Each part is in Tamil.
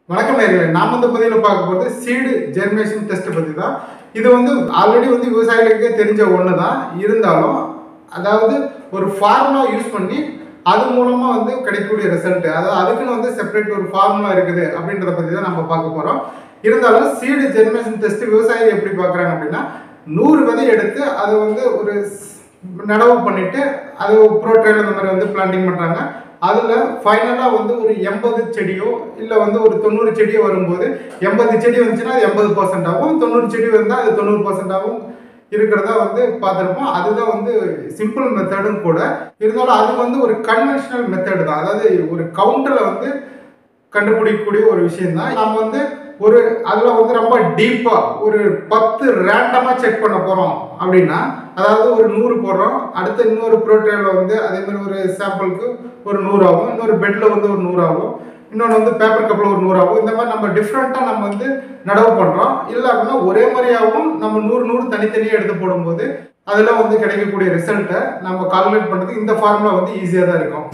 வணக்கம் நேர்களே நாம் இந்த பதிவில் பார்க்க போகிறது சீடு ஜெர்மினேஷன் டெஸ்ட் பற்றி தான் இது வந்து ஆல்ரெடி வந்து விவசாயிகளுக்கே தெரிஞ்ச ஒன்று தான் இருந்தாலும் அதாவது ஒரு ஃபார்முலா யூஸ் பண்ணி அது மூலமாக வந்து கிடைக்கக்கூடிய ரிசல்ட் அதாவது அதுக்குன்னு வந்து செப்பரேட் ஒரு ஃபார்முலா இருக்குது அப்படின்றத பற்றி தான் நம்ம பார்க்க போகிறோம் இருந்தாலும் சீடு ஜெர்மினேஷன் டெஸ்ட் விவசாயிகள் எப்படி பார்க்குறாங்க அப்படின்னா நூறு விதை எடுத்து அதை வந்து ஒரு ஸ்- நடவு பண்ணிட்டு அது ப்ரோ ட்ரையல் அந்த மாதிரி வந்து பிளான்டிங் பண்ணுறாங்க அதில் ஃபைனலாக வந்து ஒரு எண்பது செடியோ இல்லை வந்து ஒரு தொண்ணூறு செடியோ வரும்போது எண்பது செடி வந்துச்சுன்னா அது எண்பது பர்சன்ட் ஆகும் தொண்ணூறு செடி வந்தால் அது தொண்ணூறு பர்சன்ட் ஆகும் இருக்கிறதா வந்து பார்த்துருப்போம் அதுதான் வந்து சிம்பிள் மெத்தடும் கூட இருந்தாலும் அது வந்து ஒரு கன்வென்ஷனல் மெத்தட் தான் அதாவது ஒரு கவுண்டரில் வந்து கண்டுபிடிக்கக்கூடிய ஒரு விஷயம் தான் நம்ம வந்து ஒரு அதில் வந்து ரொம்ப டீப்பாக ஒரு பத்து ரேண்டமாக செக் பண்ண போகிறோம் அப்படின்னா அதாவது ஒரு நூறு போடுறோம் அடுத்து இன்னொரு ப்ரோட்டீனில் வந்து அதே மாதிரி ஒரு சாம்பிளுக்கு ஒரு நூறு ஆகும் இன்னொரு பெட்டில் வந்து ஒரு நூறு ஆகும் இன்னொன்று வந்து பேப்பர் கப்பில் ஒரு நூறு ஆகும் இந்த மாதிரி நம்ம டிஃப்ரெண்ட்டாக நம்ம வந்து நடவு பண்ணுறோம் இல்லை அப்படின்னா ஒரே மாதிரியாகவும் நம்ம நூறு நூறு தனித்தனியாக எடுத்து போடும்போது அதில் வந்து கிடைக்கக்கூடிய ரிசல்ட்டை நம்ம கால்குலேட் பண்ணுறதுக்கு இந்த ஃபார்முலா வந்து ஈஸியாக தான் இருக்கும்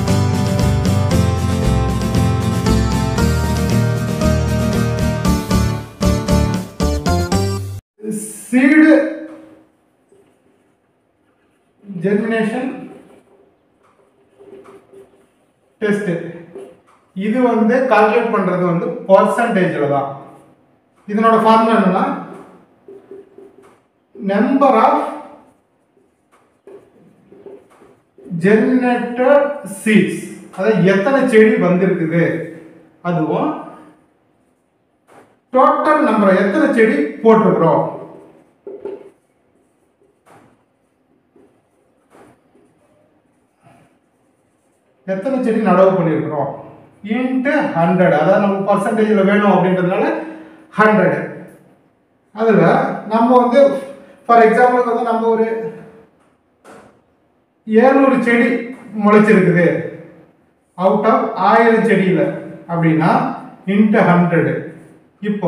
சீடு ஜெர்மினேஷன் டெஸ்ட் இது வந்து கால்குலேட் பண்றது வந்து பர்சன்டேஜில் தான் இதனோட ஃபார்முலா என்னன்னா நம்பர் ஆஃப் ஜெர்மினேட்டட் சீட்ஸ் அதாவது எத்தனை செடி வந்திருக்குது அதுவும் டோட்டல் நம்பர் எத்தனை செடி போட்டிருக்கிறோம் எத்தனை செடி நடவு பண்ணியிருக்கிறோம் இன்ட்டு ஹண்ட்ரட் அதாவது நம்ம பர்சன்டேஜில் வேணும் அப்படின்றதுனால ஹண்ட்ரட் அதில் நம்ம வந்து ஃபார் எக்ஸாம்பிளுக்கு வந்து நம்ம ஒரு ஏழ்நூறு செடி முளைச்சிருக்குது அவுட் ஆஃப் ஆயிரம் செடியில் அப்படின்னா இன்ட்டு ஹண்ட்ரடு இப்போ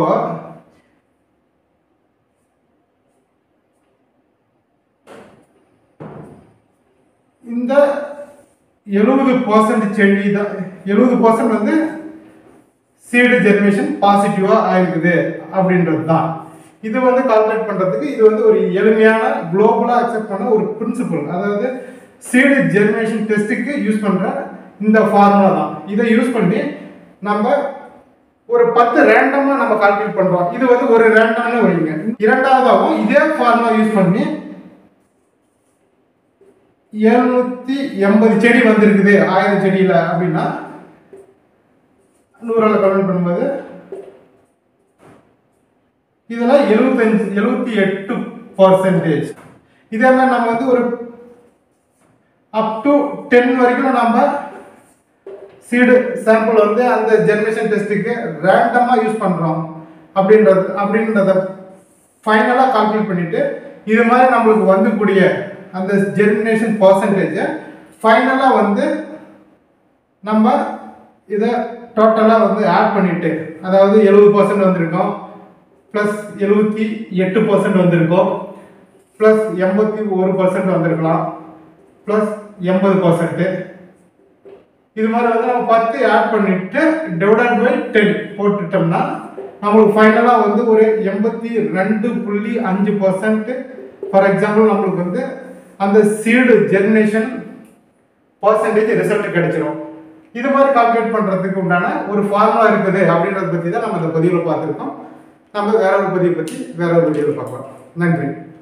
இந்த எழுபது பர்சன்ட் செடி தான் எழுபது பர்சன்ட் வந்து சீடு ஜெர்மினேஷன் பாசிட்டிவாக ஆயிருக்குது அப்படின்றது தான் இது வந்து கால்குலேட் பண்ணுறதுக்கு இது வந்து ஒரு எளிமையான குளோபலாக அக்செப்ட் பண்ண ஒரு பிரின்சிபல் அதாவது சீடு ஜெர்மினேஷன் டெஸ்ட்டுக்கு யூஸ் பண்ணுற இந்த ஃபார்முலா தான் இதை யூஸ் பண்ணி நம்ம ஒரு பத்து ரேண்டமாக நம்ம கால்குலேட் பண்ணுறோம் இது வந்து ஒரு ரேண்டம்னு வைங்க இரண்டாவதாகவும் இதே ஃபார்முலா யூஸ் பண்ணி எழுநூத்தி எண்பது செடி வந்திருக்குது ஆயிரம் செடியில் அப்படின்னா நூறால் கன்வெர்ட் பண்ணும்போது இதில் எழுபத்தஞ்சு எழுபத்தி எட்டு பர்சன்டேஜ் இதே மாதிரி நம்ம வந்து ஒரு அப் டு டென் வரைக்கும் நம்ம சீடு சாம்பிள் வந்து அந்த ஜெர்மினேஷன் டெஸ்ட்டுக்கு ரேண்டமாக யூஸ் பண்ணுறோம் அப்படின்றது அப்படின்றத ஃபைனலாக கால்குலேட் பண்ணிட்டு இது மாதிரி நம்மளுக்கு வந்துக்கூடிய அந்த ஜெர்மினேஷன் பர்சன்டேஜை ஃபைனலாக வந்து நம்ம இதை டோட்டலாக வந்து ஆட் பண்ணிட்டு அதாவது எழுபது பர்சன்ட் வந்திருக்கோம் ப்ளஸ் எழுபத்தி எட்டு பர்சன்ட் வந்திருக்கோம் ப்ளஸ் எண்பத்தி ஒரு பர்சன்ட் வந்திருக்கலாம் ப்ளஸ் எண்பது பர்சன்ட்டு இது மாதிரி வந்து நம்ம பத்து ஆட் பண்ணிட்டு டிவைடட் பை டென் போட்டுட்டோம்னா நம்மளுக்கு ஃபைனலாக வந்து ஒரு எண்பத்தி ரெண்டு புள்ளி அஞ்சு பர்சன்ட் ஃபார் எக்ஸாம்பிள் நம்மளுக்கு வந்து அந்த சீடு ஜெர்மினேஷன் பர்சன்டேஜ் ரிசல்ட் கிடைச்சிரும் இது மாதிரி கால்குலேட் பண்ணுறதுக்கு உண்டான ஒரு ஃபார்முலா இருக்குது அப்படின்றத பற்றி தான் நம்ம இந்த பதிவில் பார்த்துருக்கோம் நம்ம வேற ஒரு பதிவை பற்றி வேற ஒரு வீடியோவில் பார்க்கலாம் நன்றி